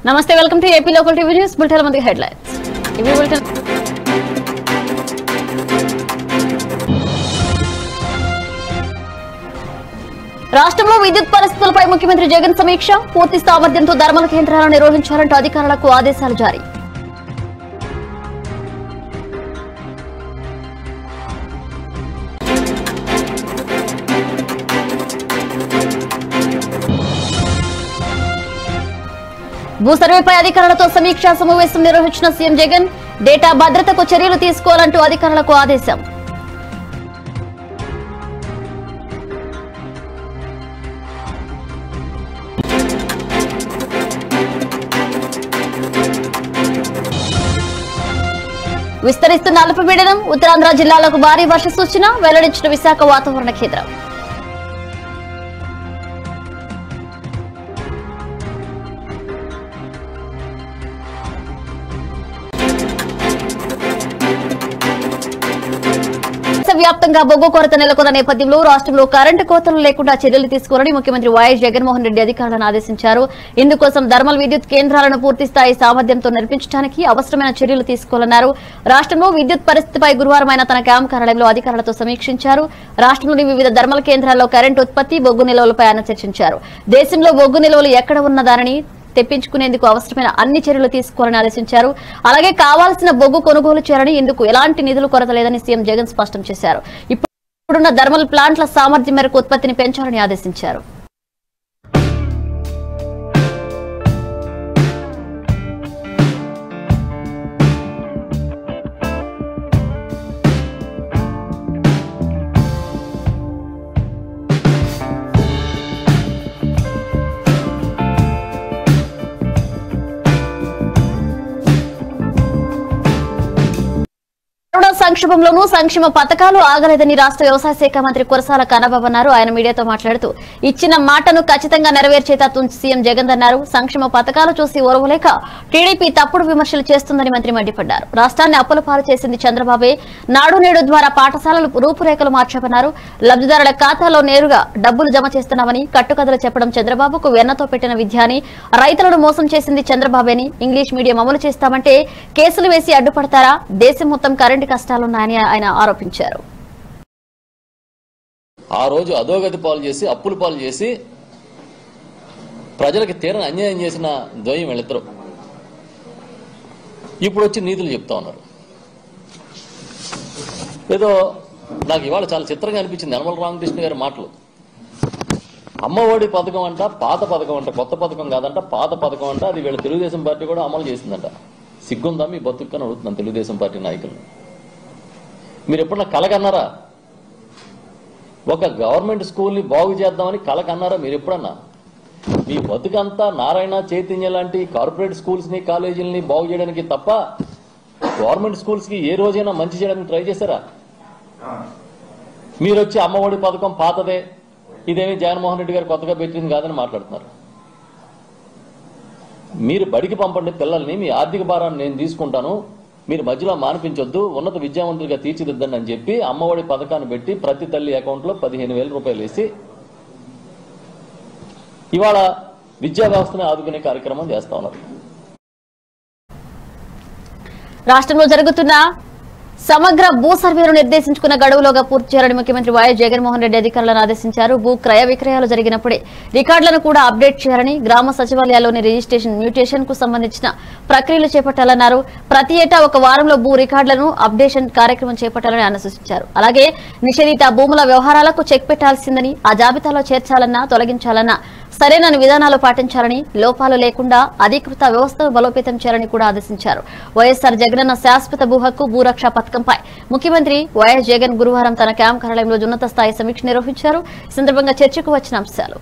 నమస్తే welcome to AP local TV news bulletin మంది headlines ఇవి బులెటిన్ రాష్ట్రంలో విద్యుత్ పరిస్థితులపై ముఖ్యమంత్రి జగన్ సమీక్ష పూర్తి సామర్థ్యంతో ధర్మల కేంద్రాలను నిర్వహించాలంటూ అధికారులకు ఆదేశాలు జారీ భూ సర్వేపై అధికారులతో సమీక్షా సమావేశం నిర్వహించిన సీఎం జగన్ డేటా భద్రతకు చర్యలు తీసుకోవాలంటూ అధికారులకు ఆదేశం విస్తరిస్తున్న అల్పపీడనం ఉత్తరాంధ్ర జిల్లాలకు భారీ వర్ష సూచన వెల్లడించిన విశాఖ వాతావరణ కేంద్రం వ్యాప్తంగా బొగ్గు కొరత నెలకొన్న నేపథ్యంలో రాష్ట్రంలో కరెంటు కోతలు లేకుండా చర్యలు తీసుకోవాలని ముఖ్యమంత్రి వైఎస్ జగన్మోహన్ రెడ్డి అధికారులను ఆదేశించారు ఇందుకోసం థర్మల్ విద్యుత్ కేంద్రాలను పూర్తి స్థాయి సామర్థ్యంతో నిర్మించడానికి అవసరమైన చర్యలు తీసుకోవాలన్నారు రాష్ట్రంలో విద్యుత్ పరిస్థితిపై గురువారం ఆయన తన క్యాంప్ కార్యాలయంలో అధికారులతో సమీక్షించారు రాష్ట్రంలోని వివిధ థర్మల్ కేంద్రాల్లో కరెంటు ఉత్పత్తి బొగ్గు నిల్వలపై ఆయన చర్చించారు దేశంలో బొగ్గు నిల్వలు ఎక్కడ ఉన్నదానని తెప్పించుకునేందుకు అవసరమైన అన్ని చర్యలు తీసుకోవాలని ఆదేశించారు అలాగే కావాల్సిన బొగ్గు కొనుగోలు చేయాలని ఇందుకు ఎలాంటి నిధులు కొరత లేదని సీఎం జగన్ స్పష్టం చేశారు ఇప్పుడున్న థర్మల్ ప్లాంట్ల సామర్థ్యం మేరకు ఉత్పత్తిని పెంచాలని ఆదేశించారు కరోనా సంక్షోభంలోనూ సంక్షేమ పథకాలు ఆగలేదని రాష్ట్ర వ్యవసాయ శాఖ మంత్రి కురసాల కన్నబాబు అన్నారు ఆయన మీడియాతో మాట్లాడుతూ ఇచ్చిన మాటను ఖచ్చితంగా నెరవేర్చే తత్వం సీఎం జగన్ అన్నారు సంక్షేమ పథకాలు చూసి ఓర్వలేక టీడీపీ తప్పుడు విమర్శలు చేస్తుందని మంత్రి మండిపడ్డారు రాష్ట్రాన్ని అప్పుల పాలు చేసింది చంద్రబాబే నాడు నేడు ద్వారా పాఠశాలలు రూపురేఖలు మార్చామన్నారు లబ్దిదారుల ఖాతాలో నేరుగా డబ్బులు జమ చేస్తున్నామని కట్టుకథలు చెప్పడం చంద్రబాబుకు వెన్నతో పెట్టిన విద్య అని రైతులను మోసం చేసింది చంద్రబాబేని ఇంగ్లీష్ మీడియం అమలు చేస్తామంటే కేసులు వేసి అడ్డుపడతారా దేశం మొత్తం కరెంటు కష్టాలున్నాయని ఆయన ఆరోపించారు ఆ రోజు అధోగతి పాలు చేసి అప్పుల పాలు చేసి ప్రజలకి తీరని అన్యాయం చేసిన ద్వయం వీళ్ళిద్దరు ఇప్పుడు వచ్చి నీతులు చెప్తా ఉన్నారు ఏదో నాకు ఇవాళ చాలా చిత్రంగా అనిపించింది యనమల రామకృష్ణ గారి మాటలు అమ్మఒడి పథకం అంట పాత పథకం అంట కొత్త పథకం కాదంట పాత పథకం అంట అది వీళ్ళ తెలుగుదేశం పార్టీ కూడా అమలు చేసిందంట సిగ్గుందా మీ బతుక్కని అడుగుతున్నాను తెలుగుదేశం పార్టీ నాయకులను మీరు ఎప్పుడన్నా కలగన్నారా ఒక గవర్నమెంట్ స్కూల్ని బాగు చేద్దామని కలకన్నారా మీరు ఎప్పుడన్నా మీ బతుకంతా నారాయణ చైతన్య లాంటి కార్పొరేట్ స్కూల్స్ని కాలేజీలని బాగు చేయడానికి తప్ప గవర్నమెంట్ స్కూల్స్కి ఏ రోజైనా మంచి చేయడానికి ట్రై చేశారా మీరు వచ్చి అమ్మఒడి పథకం పాతదే ఇదేమి జగన్మోహన్ రెడ్డి గారు కొత్తగా పెట్టింది కాదని మాట్లాడుతున్నారు మీరు బడికి పంపండి పిల్లల్ని మీ ఆర్థిక భారాన్ని నేను తీసుకుంటాను మీరు మధ్యలో మానిపించొద్దు ఉన్నత విద్యావంతులుగా తీర్చిదిద్దండి అని చెప్పి అమ్మఒడి పథకాన్ని పెట్టి ప్రతి తల్లి అకౌంట్లో పదిహేను వేల రూపాయలు వేసి ఇవాళ విద్యా వ్యవస్థని ఆదుకునే కార్యక్రమం చేస్తా ఉన్నారు రాష్ట్రంలో జరుగుతున్న సమగ్ర భూ సర్వేను నిర్దేశించుకున్న గడువులోగా పూర్తి చేయాలని ముఖ్యమంత్రి వైఎస్ జగన్మోహన్ రెడ్డి అధికారులను ఆదేశించారు భూ క్రయ విక్రయాలు జరిగినప్పుడే రికార్డులను కూడా అప్డేట్ చేయాలని గ్రామ సచివాలయాల్లోని రిజిస్ట్రేషన్ మ్యూటేషన్ కు సంబంధించిన ప్రక్రియలు చేపట్టాలన్నారు ప్రతి ఏటా ఒక వారంలో భూ రికార్డులను అప్డేషన్ కార్యక్రమం చేపట్టాలని ఆయన సూచించారు అలాగే నిషేధిత భూముల వ్యవహారాలకు చెక్ పెట్టాల్సిందని ఆ జాబితాలో చేర్చాలన్నా తొలగించాలన్నా సరైన విధానాలు పాటించాలని లోపాలు లేకుండా అధికృత వ్యవస్థను బలోపేతం చేయాలని కూడా ఆదేశించారు వైఎస్సార్ జగనన్న శాశ్వత భూ హక్కు భూరక్ష పథకంపై ముఖ్యమంత్రి వైఎస్ జగన్ గురువారం తన క్యాంప్ కార్యాలయంలో ఉన్నత స్థాయి సమీక్ష నిర్వహించారు ఈ సందర్భంగా చర్చకు వచ్చిన అంశాలు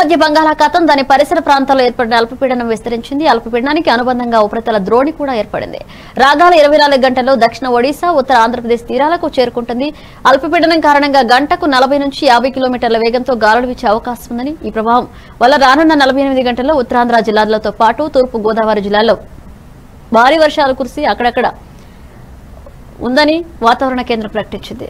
మధ్య బంగాళాఖాతం దాని పరిసర ప్రాంతాల్లో ఏర్పడిన అల్పపీడనం విస్తరించింది అల్పపీడనానికి అనుబంధంగా ఉపరితల ద్రోణి కూడా ఏర్పడింది రాగాల ఇరవై నాలుగు గంటల్లో దక్షిణ ఒడిశా ఉత్తర ఆంధ్రప్రదేశ్ తీరాలకు చేరుకుంటుంది అల్పపీడనం కారణంగా గంటకు నలభై నుంచి యాభై కిలోమీటర్ల వేగంతో గాలులు వీచే అవకాశం ఉందని ఈ ప్రభావం వల్ల రానున్న నలభై ఎనిమిది గంటల్లో ఉత్తరాంధ్ర జిల్లాలతో పాటు తూర్పు గోదావరి జిల్లాలో భారీ వర్షాలు కురిసి అక్కడక్కడ ఉందని వాతావరణ కేంద్రం ప్రకటించింది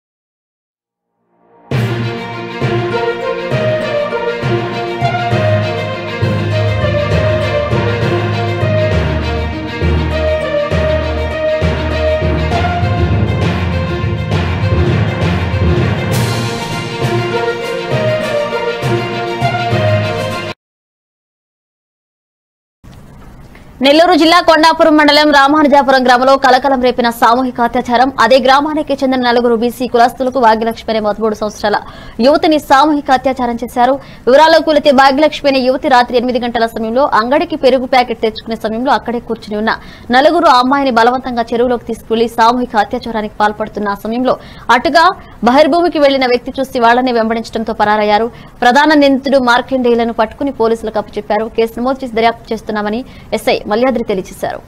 నెల్లూరు జిల్లా కొండాపురం మండలం రామానుజాపురం గ్రామంలో కలకలం రేపిన సామూహిక అత్యాచారం అదే గ్రామానికి చెందిన నలుగురు బీసీ కులస్తులకు భాగ్యలక్ష్మి అనే పదమూడు సంవత్సరాల యువతిని సామూహిక అత్యాచారం చేశారు వివరాల్లో కూలితే భాగ్యలక్ష్మి అనే యువతి రాత్రి ఎనిమిది గంటల సమయంలో అంగడికి పెరుగు ప్యాకెట్ తెచ్చుకునే సమయంలో అక్కడే కూర్చుని ఉన్న నలుగురు ఆ అమ్మాయిని బలవంతంగా చెరువులోకి తీసుకువెళ్లి సామూహిక అత్యాచారానికి పాల్పడుతున్న ఆ సమయంలో అటుగా బహిర్భూమికి వెళ్లిన వ్యక్తి చూసి వాళ్లనే వెంబడించడంతో పరారయ్యారు ప్రధాన నిందితుడు మార్కండేయులను పట్టుకుని పోలీసులకు అప్పచెప్పారు కేసు నమోదు చేసి దర్యాప్తు చేస్తున్నామని ఎస్ఐ మల్యాద్రి తెలియజేశారు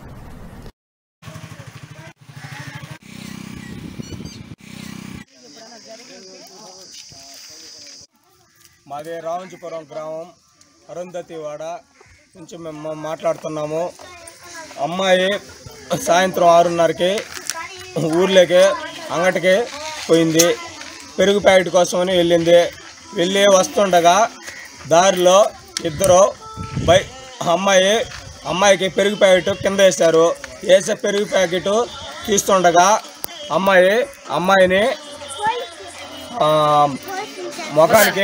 మాది రావంచిపురం గ్రామం అరుంధతివాడ నుంచి మేము మా- మాట్లాడుతున్నాము అమ్మాయి సాయంత్రం ఆరున్నరకి ఊర్లోకి అంగటికి పోయింది పెరుగు ప్యాకెట్ కోసమని వెళ్ళింది వెళ్ళి వస్తుండగా దారిలో ఇద్దరు బై అమ్మాయి అమ్మాయికి పెరుగు ప్యాకెట్ కింద వేశారు వేసే పెరుగు ప్యాకెట్ తీస్తుండగా అమ్మాయి అమ్మాయిని ఆ, ముఖానికి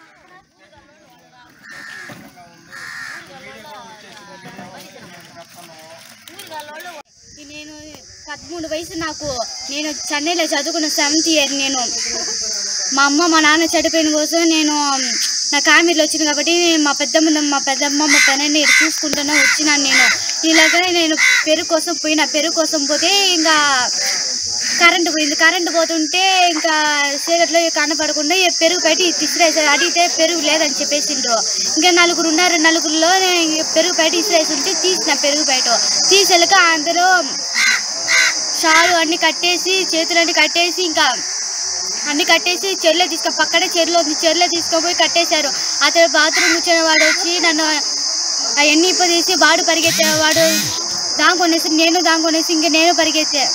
నేను పదమూడు వయసు నాకు నేను చెన్నైలో చదువుకున్న సెవెంత్ ఇయర్ నేను మా అమ్మ మా నాన్న చనిపోయిన కోసం నేను నా కామెర్లు వచ్చింది కాబట్టి మా పెద్దమ్మ మా పెద్దమ్మ మా పెనని చూసుకుంటూనే వచ్చినాను నేను ఇలాగ నేను పెరుగు కోసం పోయిన పెరుగు కోసం పోతే ఇంకా కరెంటు పోయింది కరెంటు పోతుంటే ఇంకా చీకట్లో కనపడకుండా ఈ పెరుగు బయట ఇసిరేసారు అడిగితే పెరుగు లేదని చెప్పేసిండ్రు ఇంకా నలుగురు ఉన్నారు నలుగురిలో నేను పెరుగు బయట ఇసిరేసి ఉంటే తీసిన పెరుగు బయట తీసేలాక అందరూ షాలు అన్ని కట్టేసి చేతులన్నీ కట్టేసి ఇంకా అన్ని కట్టేసి చెరులో తీసుకో పక్కనే చెరులో ఉంది చెరులో తీసుకొని కట్టేశారు అతను బాత్రూమ్ కూర్చున్న వాడు వచ్చి నన్ను అవన్నీ తీసి వాడు పరిగెత్తే వాడు దాంకొనేసి నేను దాంకొనేసి ఇంక నేను పరిగెత్తే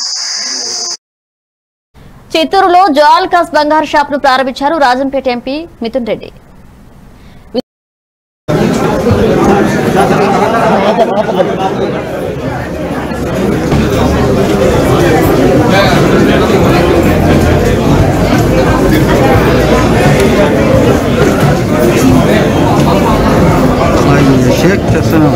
చిత్తూరులో జోల్కాస్ బంగారు షాప్ ను ప్రారంభించారు రాజంపేట ఎంపీ మిథున్ రెడ్డి షేక్ చేస్తున్నాం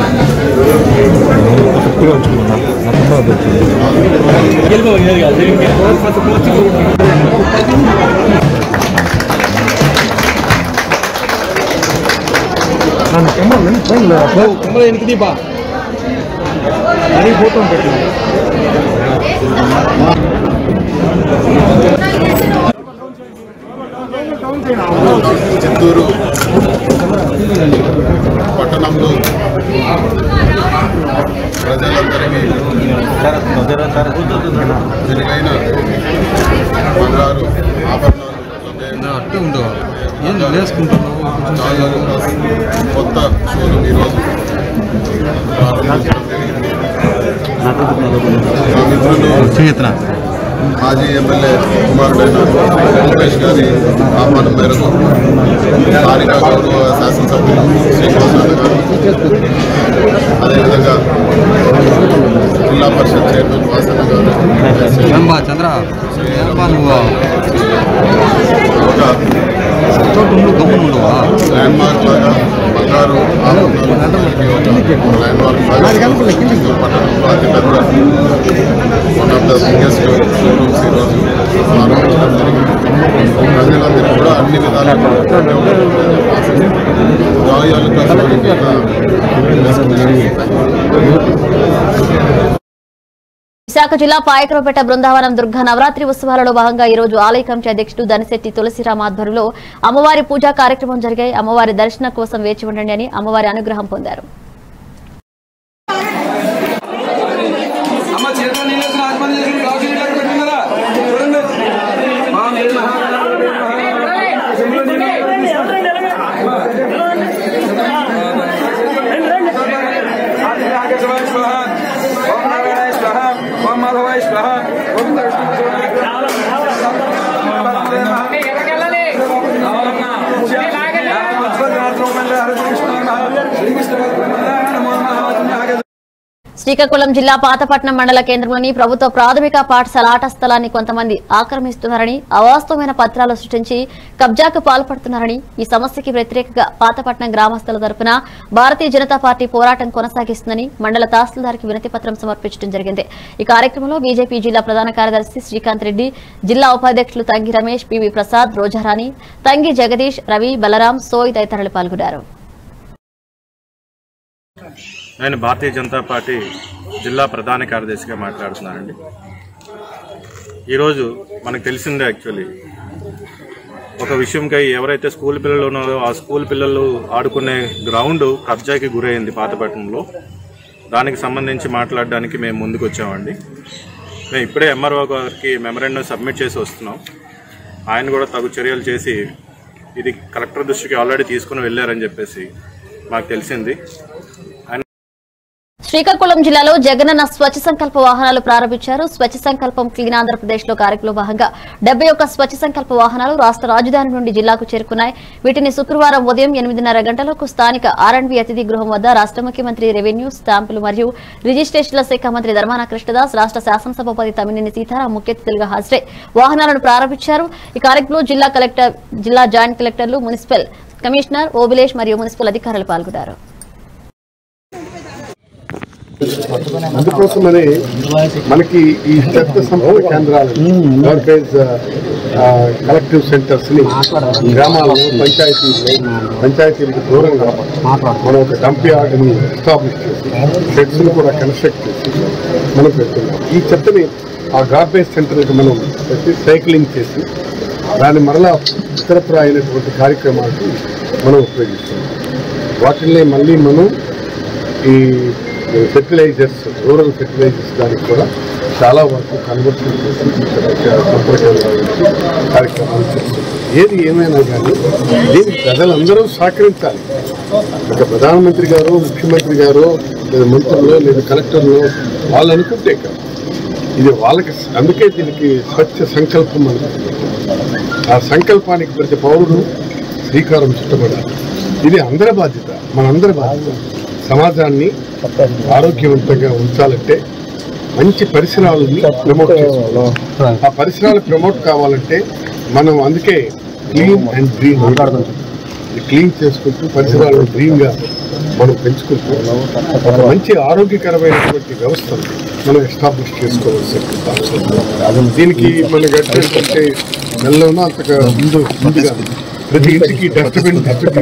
చిత్తూరు పట్టణంలో ప్రజలందరికీ మెరుగైన బంగారు ఆభరణాలు అట్టే ఉండవు ఏం వేసుకుంటున్నావు చాలా కొత్త షోరూమ్ ఈరోజు ప్రారంభించడం జరిగింది మా మిత్రులు చేతన మాజీ ఎమ్మెల్యే కుమారుడైన లోకేష్ గారి ఆహ్వానం మేరకు స్థానిక గౌరవ శాసనసభ్యులు శ్రీనివాసరావు గారు అదేవిధంగా జిల్లా పరిషత్ చైర్మన్ వాసన గారు ఏంబా చంద్ర ఏంబా నువ్వు ఒక చోటు ఉండు గమ్మున ఉండవా ల్యాండ్ మార్క్ లాగా బంగారు ఆభరణాలు ఒక ల్యాండ్ మార్క్ లాగా చిత్తూరు పట్టణంలో అతిపెద్ద one of the biggest showrooms ఈరోజు ప్రారంభించడం జరిగింది ప్రజలందరూ కూడా అన్ని విధాలుగా గాయాలు కష్టపడికి విశాఖ జిల్లా పాయకరపేట బృందావనం దుర్గా నవరాత్రి ఉత్సవాలలో భాగంగా ఈ రోజు ఆలయ కమిటీ అధ్యక్షుడు దనిశెట్టి తులసిరామ్ ఆధ్వర్యంలో అమ్మవారి పూజా కార్యక్రమం జరిగాయి అమ్మవారి దర్శనం కోసం వేచి ఉండండి అని అమ్మవారి అనుగ్రహం పొందారు అమ్మ చేతిలో నీళ్ళు వచ్చిన ఆత్మహత్య చేసి బ్లౌజ్ నీళ్ళు అక్కడ పెట్టినారా చూడండి మా నీళ్ళు ఆకాశవాయ స్వహ ఓం నారాయణాయ స్వహ ఓం మాధవాయ స్వహ ఓం శ్రీకృష్ణ శ్రీకాకుళం జిల్లా పాతపట్నం మండల కేంద్రంలోని ప్రభుత్వ ప్రాథమిక పాఠశాల ఆట స్థలాన్ని కొంతమంది ఆక్రమిస్తున్నారని అవాస్తవమైన పత్రాలు సృష్టించి కబ్జాకు పాల్పడుతున్నారని ఈ సమస్యకి వ్యతిరేకంగా పాతపట్నం గ్రామస్తుల తరపున భారతీయ జనతా పార్టీ పోరాటం కొనసాగిస్తుందని మండల తహసీల్దార్కి వినతి పత్రం సమర్పించడం జరిగింది ఈ కార్యక్రమంలో బీజేపీ జిల్లా ప్రధాన కార్యదర్శి శ్రీకాంత్ రెడ్డి జిల్లా ఉపాధ్యక్షులు తంగి రమేష్ పివి ప్రసాద్ రోజారాణి తంగి జగదీష్ రవి బలరాం సోయ్ తదితరులు పాల్గొన్నారు నేను భారతీయ జనతా పార్టీ జిల్లా ప్రధాన కార్యదర్శిగా మాట్లాడుతున్నానండి ఈరోజు మనకు తెలిసిందే యాక్చువల్లీ ఒక విషయంకై ఎవరైతే స్కూల్ పిల్లలు ఉన్నారో ఆ స్కూల్ పిల్లలు ఆడుకునే గ్రౌండ్ కబ్జాకి గురైంది పాతపట్నంలో దానికి సంబంధించి మాట్లాడడానికి మేము ముందుకు వచ్చామండి మేము ఇప్పుడే ఎంఆర్ఓ గారికి మెమరాండం సబ్మిట్ చేసి వస్తున్నాం ఆయన కూడా తగు చర్యలు చేసి ఇది కలెక్టర్ దృష్టికి ఆల్రెడీ తీసుకుని వెళ్ళారని చెప్పేసి మాకు తెలిసింది శ్రీకాకుళం జిల్లాలో జగనన్న స్వచ్ఛ సంకల్ప వాహనాలు ప్రారంభించారు స్వచ్ఛ సంకల్పం క్లీన్ ఆంధ్రప్రదేశ్ లో కార్యక్రమంలో భాగంగా డెబ్బై ఒక్క స్వచ్ఛ సంకల్ప వాహనాలు రాష్ట్ర రాజధాని నుండి జిల్లాకు చేరుకున్నాయి వీటిని శుక్రవారం ఉదయం ఎనిమిదిన్నర గంటలకు స్థానిక ఆర్ఎండ్బి అతిథి గృహం వద్ద రాష్ట్ర ముఖ్యమంత్రి రెవెన్యూ స్టాంపులు మరియు రిజిస్ట్రేషన్ల శాఖ మంత్రి ధర్మాన కృష్ణదాస్ రాష్ట్ర శాసనసభాపతి తమ్మినేని సీతారాం ముఖ్య అతిథులుగా హాజరై వాహనాలను ప్రారంభించారు ఈ కార్యక్రమంలో జిల్లా కలెక్టర్ జిల్లా జాయింట్ కలెక్టర్లు మున్సిపల్ కమిషనర్ ఓబిలేష్ మరియు మున్సిపల్ అధికారులు పాల్గొన్నారు అందుకోసమనే మనకి ఈ చెత్త సంపద కేంద్రాలు గార్బేజ్ కలెక్టివ్ సెంటర్స్ ని గ్రామాల్లో పంచాయతీలు పంచాయతీలకు దూరంగా మనం ఒక డంప్ యార్డ్ ని ఎస్టాబ్లిష్ చేసి షెడ్స్ ని కూడా కన్స్ట్రక్ట్ చేసి మనం పెడుతున్నాం ఈ చెత్తని ఆ గార్బేజ్ సెంటర్కి మనం పెట్టి సైక్లింగ్ చేసి దాన్ని మరలా ఇతరత్ర అయినటువంటి కార్యక్రమాలకు మనం ఉపయోగిస్తున్నాం వాటిని మళ్ళీ మనం ఈ ఫెర్టిలైజర్స్ రూరల్ ఫెర్టిలైజర్స్ దానికి కూడా చాలా వరకు కన్వర్షన్ చేసి ఇక్కడ సంప్రదాయాలు నుంచి కార్యక్రమాలు చేస్తుంది ఏది ఏమైనా కానీ దీనికి ప్రజలందరూ సహకరించాలి ఒక ప్రధానమంత్రి గారు ముఖ్యమంత్రి గారు లేదా మంత్రులు లేదా కలెక్టర్లు వాళ్ళు అనుకుంటే కాదు ఇది వాళ్ళకి అందుకే దీనికి స్వచ్ఛ సంకల్పం అనుకుంటుంది ఆ సంకల్పానికి ప్రతి పౌరుడు శ్రీకారం చుట్టబడాలి ఇది అందరి బాధ్యత మనందరి బాధ్యత సమాజాన్ని ఆరోగ్యవంతంగా ఉంచాలంటే మంచి పరిసరాలని ప్రమోట్ చేసుకోవాలి ఆ పరిసరాలు ప్రమోట్ కావాలంటే మనం అందుకే క్లీన్ అండ్ గ్రీన్ క్లీన్ చేసుకుంటూ పరిసరాలను గ్రీన్ గా మనం పెంచుకుంటూ ఒక మంచి ఆరోగ్యకరమైనటువంటి వ్యవస్థను మనం ఎస్టాబ్లిష్ చేసుకోవాల్సి ఉంటుంది దీనికి మనకి ఏంటంటే నెలలోనూ అంతగా ముందు ముందుగా ప్రతి ఇంటికి డస్ట్బిన్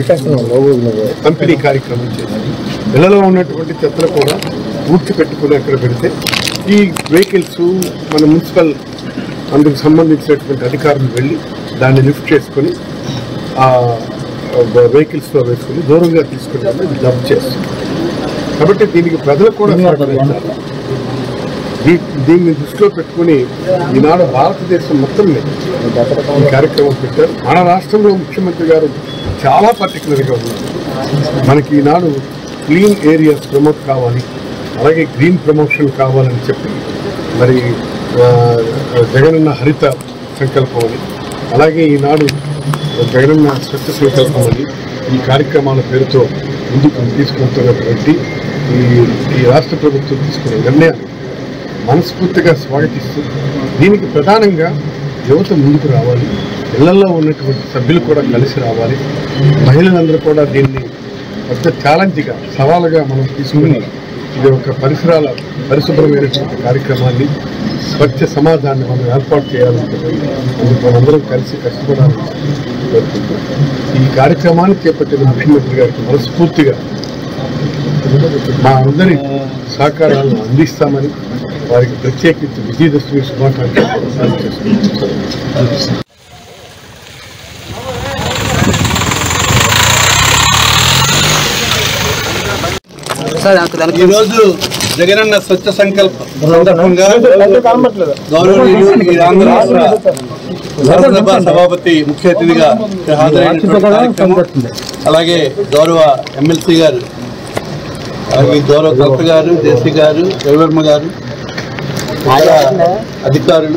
పంపిణీ కార్యక్రమం చేసి ఇళ్లలో ఉన్నటువంటి చెత్తలు కూడా పూర్తి పెట్టుకుని అక్కడ పెడితే ఈ వెహికల్స్ మన మున్సిపల్ అందుకు సంబంధించినటువంటి అధికారులు వెళ్ళి దాన్ని లిఫ్ట్ చేసుకొని ఆ వెహికల్స్లో వేసుకుని దూరంగా తీసుకుని వెళ్ళి డబ్ చేస్తుంది కాబట్టి దీనికి ప్రజలు కూడా సహకరించాలి. దీ- దీన్ని దృష్టిలో పెట్టుకుని ఈనాడు భారతదేశం మొత్తం మీద ఈ కార్యక్రమం పెట్టారు మన రాష్ట్రంలో ముఖ్యమంత్రి గారు చాలా పర్టికులర్గా ఉన్నారు మనకి ఈనాడు క్లీన్ ఏరియాస్ ప్రమోట్ కావాలి అలాగే గ్రీన్ ప్రమోషన్ కావాలని చెప్పి మరి ఆ, జగనన్న హరిత సంకల్పం అని అలాగే ఈనాడు జగనన్న స్వచ్ఛ సంకల్పం అని ఈ కార్యక్రమాల పేరుతో ముందుకు తీసుకుంటున్నటువంటి ఈ ఈ రాష్ట్ర ప్రభుత్వం తీసుకున్న నిర్ణయాలు మనస్ఫూర్తిగా స్వాగతిస్తూ దీనికి ప్రధానంగా యువత ముందుకు రావాలి ఇళ్లలో ఉన్నటువంటి సభ్యులు కూడా కలిసి రావాలి మహిళలందరూ కూడా దీన్ని పెద్ద ఛాలెంజ్గా సవాలుగా మనం తీసుకుని ఇది ఒక పరిసరాల పరిశుభ్రమైనటువంటి కార్యక్రమాన్ని స్వచ్ఛ సమాజాన్ని మనం ఏర్పాటు చేయాలని చెప్పి అందుకు మనందరం కలిసి కష్టపడాలని కోరుకుంటూ ఈ కార్యక్రమాన్ని చేపట్టిన ముఖ్యమంత్రి గారికి మనస్ఫూర్తిగా మా అందరి సహకారాలను అందిస్తామని వారికి ప్రత్యేకించి విజయదశమి శుభాకాంక్షలు తెలియజేస్తున్నాను. ఈరోజు జగనన్న స్వచ్ఛ సంకల్ప సందర్భంగా గౌరవనీయులు ఈ ఆంధ్ర రాష్ట్ర శాసనసభ సభాపతి ముఖ్య అతిథిగా ఇక్కడ హాజరైనటువంటి కార్యక్రమం అలాగే గౌరవ ఎమ్మెల్సీ గారు అలాగే గౌరవ కలెక్టర్ గారు జేసీ గారు రవివర్మ గారు ఇతర అధికారులు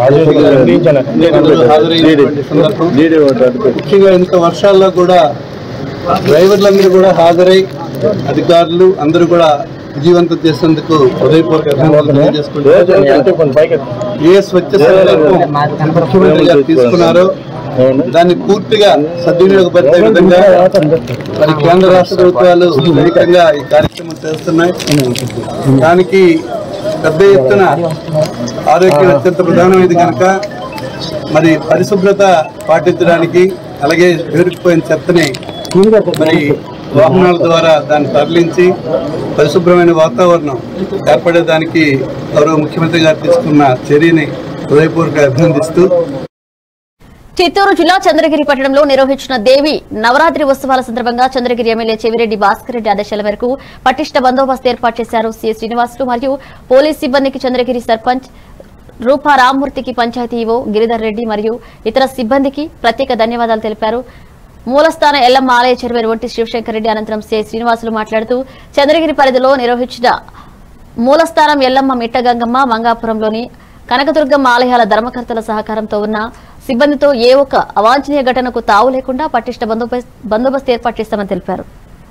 అందరూ హాజరైనటువంటి సందర్భం ముఖ్యంగా ఇంత వర్షాల్లో కూడా డ్రైవర్లందరూ కూడా హాజరై అధికారులు అందరూ కూడా విజయవంతం చేసేందుకు హృదయపూర్వక అభినందనలు తెలియజేసుకుంటూ ఏ స్వచ్ఛ సంకల్పం ముఖ్యమంత్రి గారు తీసుకున్నారో దాన్ని పూర్తిగా సద్వినియోగపరిచే విధంగా మరి కేంద్ర రాష్ట్ర ప్రభుత్వాలు స్థానికంగా ఈ కార్యక్రమం చేస్తున్నాయి దానికి పెద్ద ఎత్తున ఆరోగ్యం అత్యంత ప్రధానమైనది కనుక మరి పరిశుభ్రత పాటించడానికి అలాగే పేరుకుపోయిన చెత్తని మరి వాహనాల ద్వారా దాన్ని తరలించి పరిశుభ్రమైన వాతావరణం ఏర్పడేదానికి గౌరవ ముఖ్యమంత్రి గారు తీసుకున్న చర్యని హృదయపూర్వక అభినందిస్తూ చిత్తూరు జిల్లా చంద్రగిరి పట్టణంలో నిర్వహించిన దేవి నవరాత్రి ఉత్సవాల సందర్భంగా చంద్రగిరి ఎమ్మెల్యే చెవిరెడ్డి భాస్కర్ రెడ్డి ఆదేశాల మేరకు పటిష్ట బందోబస్తు ఏర్పాటు చేశారు సి శ్రీనివాసులు మరియు పోలీస్ సిబ్బందికి చంద్రగిరి సర్పంచ్ రూపా రామ్మూర్తికి పంచాయతీ ఈవో గిరిధర్ రెడ్డి మరియు ఇతర సిబ్బందికి ప్రత్యేక ధన్యవాదాలు తెలిపారు మూలస్థాన ఎల్లమ్మ ఆలయ చైర్మన్ ఒంటి శివశంకర్ రెడ్డి అనంతరం సి శ్రీనివాసులు మాట్లాడుతూ చంద్రగిరి పరిధిలో నిర్వహించిన మూలస్థానం ఎల్లమ్మ మిట్టగంగమ్మ మంగాపురంలోని కనకదుర్గమ్మ ఆలయాల ధర్మకర్తల సహకారంతో ఉన్న సిబ్బందితో ఏ ఒక్క అవాంఛనీయ ఘటనకు తావు లేకుండా పటిష్ట బందోబస్తు బందోబస్తు ఏర్పాటు చేస్తామని తెలిపారు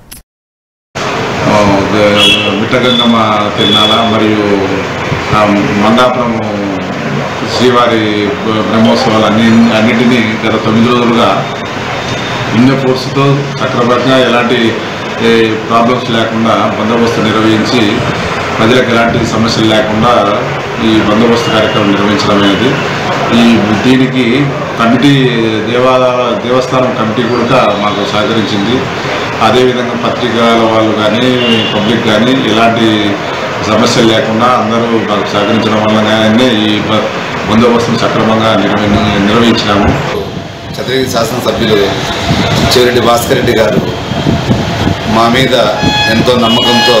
మిట్టగంగమ్మ తిరునాళ మరియు ఆ, మంగాపురం శ్రీవారి బ్రహ్మోత్సవాలు అన్ని అన్నింటినీ గత తొమ్మిది రోజులుగా ఇన్న ఫోర్స్తో చక్రపరంగా ఎలాంటి ఏ, ప్రాబ్లమ్స్ లేకుండా బందోబస్తు నిర్వహించి ప్రజలకు ఎలాంటి సమస్యలు లేకుండా ఈ బందోబస్తు కార్యక్రమం నిర్వహించడం అనేది ఈ దీనికి కమిటీ దేవాలయ దేవస్థానం కమిటీ కూడా మాకు సహకరించింది అదేవిధంగా పత్రికల వాళ్ళు కానీ పబ్లిక్ కానీ ఎలాంటి సమస్యలు లేకుండా అందరూ మాకు సహకరించడం వల్లనే ఈ బ- బందోబస్తును సక్రమంగా నిర్వహి నిర్వహించినాము చంద్రగిరి శాసనసభ్యులు చెవిరెడ్డి భాస్కర్ రెడ్డి గారు మా మీద ఎంతో నమ్మకంతో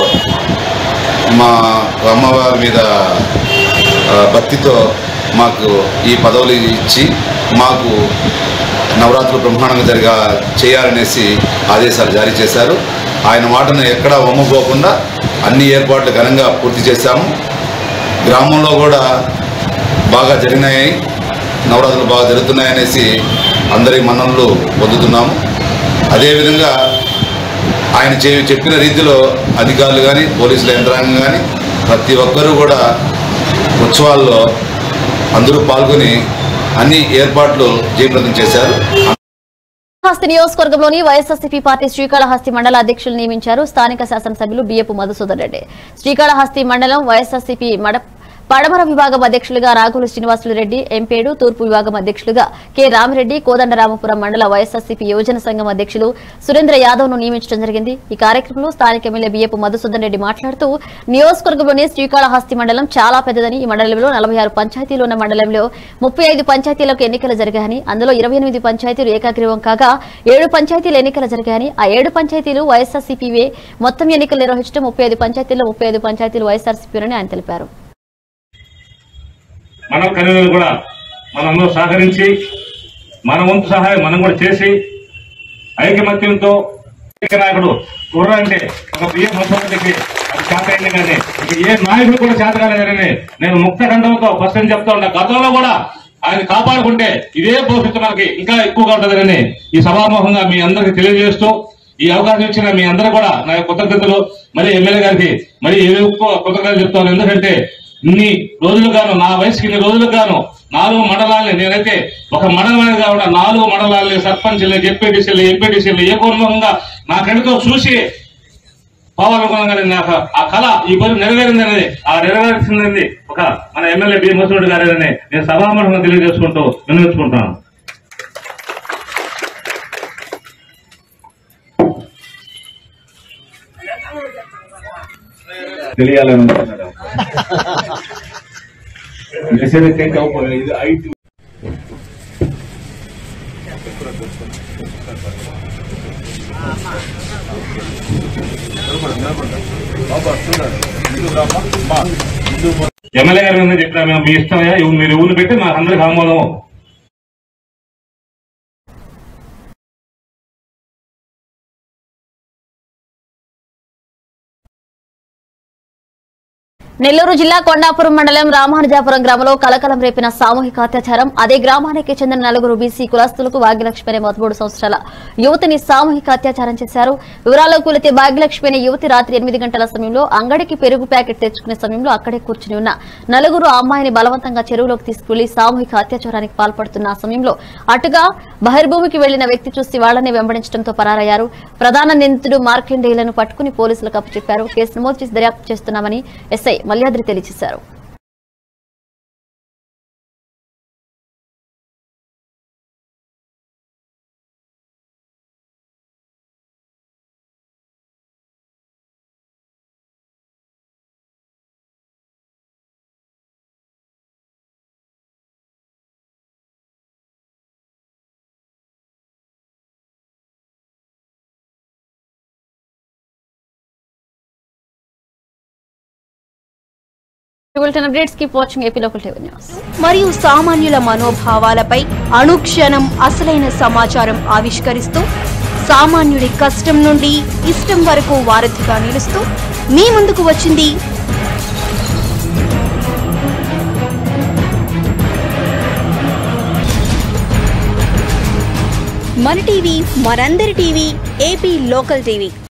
మా అమ్మవారి మీద ఆ, భక్తితో మాకు ఈ పదవులు ఇచ్చి మాకు నవరాత్రులు బ్రహ్మాండంగా జరిగా చేయాలనేసి ఆదేశాలు జారీ చేశారు ఆయన మాటను ఎక్కడా వమ్ముకోకుండా అన్ని ఏర్పాట్లు ఘనంగా పూర్తి చేశాము గ్రామంలో కూడా బాగా జరిగినాయి నవరాత్రులు బాగా జరుగుతున్నాయనేసి అందరి మన్ననలు పొందుతున్నాము అదేవిధంగా ఆయన చే చెప్పిన రీతిలో అధికారులు కానీ పోలీసుల యంత్రాంగం కానీ ప్రతి ఒక్కరూ కూడా ఉత్సవాల్లో అందరూ పాల్గొని అన్ని ఏర్పాట్లు జయప్రదం చేశారు శ్రీకాళహస్తి నియోజకవర్గంలోని వైఎస్ఆర్సీపీ పార్టీ శ్రీకాళహస్తి మండల అధ్యక్షులు నియమించారు స్థానిక శాసనసభ్యులు బియ్యపు మధుసూదన్ రెడ్డి శ్రీకాళహస్తి మండలం వైఎస్ఆర్సీపీ మడ పడమర విభాగం అధ్యక్షులుగా రాఘులు శ్రీనివాసులు రెడ్డి ఎంపేడు తూర్పు విభాగం అధ్యక్షులుగా కె రామిరెడ్డి కోదండరామపురం మండల వైఎస్ఆర్సీపీ యువజన సంఘం అధ్యక్షులు సురేంద్ర యాదవ్ ను నియమించడం జరిగింది ఈ కార్యక్రమంలో స్థానిక ఎమ్మెల్యే బియ్యపు మధుసూదన్ రెడ్డి మాట్లాడుతూ నియోజకవర్గంలోని శ్రీకాళహస్తి మండలం చాలా పెద్దదని ఈ మండలంలో నలభై ఆరు పంచాయతీలు ఉన్న మండలంలో ముప్పై ఐదు పంచాయతీలకు ఎన్నికలు జరిగాయని అందులో ఇరవై ఎనిమిది పంచాయతీలు ఏకాగ్రీవం కాగా ఏడు పంచాయతీలు ఎన్నికలు జరిగాయని ఆ ఏడు పంచాయతీలు వైఎస్ఆర్సీపీవే మొత్తం ఎన్నికలు నిర్వహించడం ముప్పై ఐదు పంచాయతీల్లో ముప్పై ఐదు పంచాయతీలు వైఎస్ఆర్సీపీని ఆయన తెలిపారు మనం కన్వీనర్ కూడా మనందరూ సహకరించి మన వంతు సహాయం మనం కూడా చేసి ఐకమత్యంతో ఏక నాయకుడు కుర్ర అంటే ఒక బియ్యం ముఖ్యమంత్రికి అది చేత అయింది కానీ ఇక ఏ నాయకుడు కూడా చేత కాలేదని నేను ముక్త ఖండంతో ఫస్ట్ అని చెప్తా ఉంటా గతంలో కూడా ఆయన కాపాడుకుంటే ఇదే భవిష్యత్తు మనకి ఇంకా ఎక్కువగా ఉంటుందని ఈ సభాముఖంగా మీ అందరికి తెలియజేస్తూ ఈ అవకాశం ఇచ్చిన మీ అందరూ కూడా నా యొక్క కృతజ్ఞతలు మరి ఎమ్మెల్యే గారికి మరి ఎక్కువ కృతజ్ఞతలు చెప్తాను ఎందుకంటే ఇన్ని రోజులుగాను నా వయసుకి ఇన్ని రోజులుగాను నాలుగు మండలాల్ని నేనైతే ఒక మండలం కాకుండా నాలుగు మండలాల్ని సర్పంచ్ని జెడ్పీటీసీలు ఎంపీటీసీలు ఏ కుటుంబంగా నా కడుతో చూసి పోవాలనుకున్నాను నాకు ఆ కళ ఈ పని నెరవేరింది అనేది ఆ నెరవేర్చింది ఒక మన ఎమ్మెల్యే బి ముసలుడు గారేనని నేను సభాముఖంగా తెలియజేసుకుంటూ వినియోగించుకుంటాను తెలియాలని అనుకుంటున్నాను డిసైడ్ చేంజ్ అవ్వకపోలేదు ఇది ఐటీ ఎమ్మెల్యే గారు ఏమన్నా చెప్పినా మేము మీ ఇష్టమయ్యా ఇవి మీరు ఊరు పెట్టి మాకు అందరికి ఆమోదం నెల్లూరు జిల్లా కొండాపురం మండలం రామానుజాపురం గ్రామంలో కలకలం రేపిన సామూహిక అత్యాచారం అదే గ్రామానికి చెందిన నలుగురు బీసీ కులస్తులకు భాగ్యలక్ష్మి అనే పదమూడు సంవత్సరాల యువతిని సామూహిక అత్యాచారం చేశారు వివరాల్లో కూలితే భాగ్యలక్ష్మి అనే యువతి రాత్రి ఎనిమిది గంటల సమయంలో అంగడికి పెరుగు ప్యాకెట్ తెచ్చుకునే సమయంలో అక్కడే కూర్చుని ఉన్న నలుగురు ఆ అమ్మాయిని బలవంతంగా చెరువులోకి తీసుకువెళ్లి సామూహిక అత్యాచారానికి పాల్పడుతున్న ఆ సమయంలో అటుగా బహిర్భూమికి వెళ్లిన వ్యక్తి చూసి వాళ్లనే వెంబడించడంతో పరారయ్యారు ప్రధాన నిందితుడు మార్కండేయులను పట్టుకుని పోలీసులకు అప్పచెప్పారు కేసు నమోదు చేసి దర్యాప్తు చేస్తున్నామని ఎస్ఐ మల్యాద్రి తెలియజేశారు bulletin updates keep watching AP local TV news మరియు సామాన్యుల మనోభావాలపై అనుక్షణం అసలైన సమాచారం ఆవిష్కరిస్తూ సామాన్యుడి కష్టం నుండి ఇష్టం వరకు వారధిగా నిలుస్తూ మీ ముందుకు వచ్చింది మన టీవీ మనందరి టీవీ ఏపీ లోకల్ టీవీ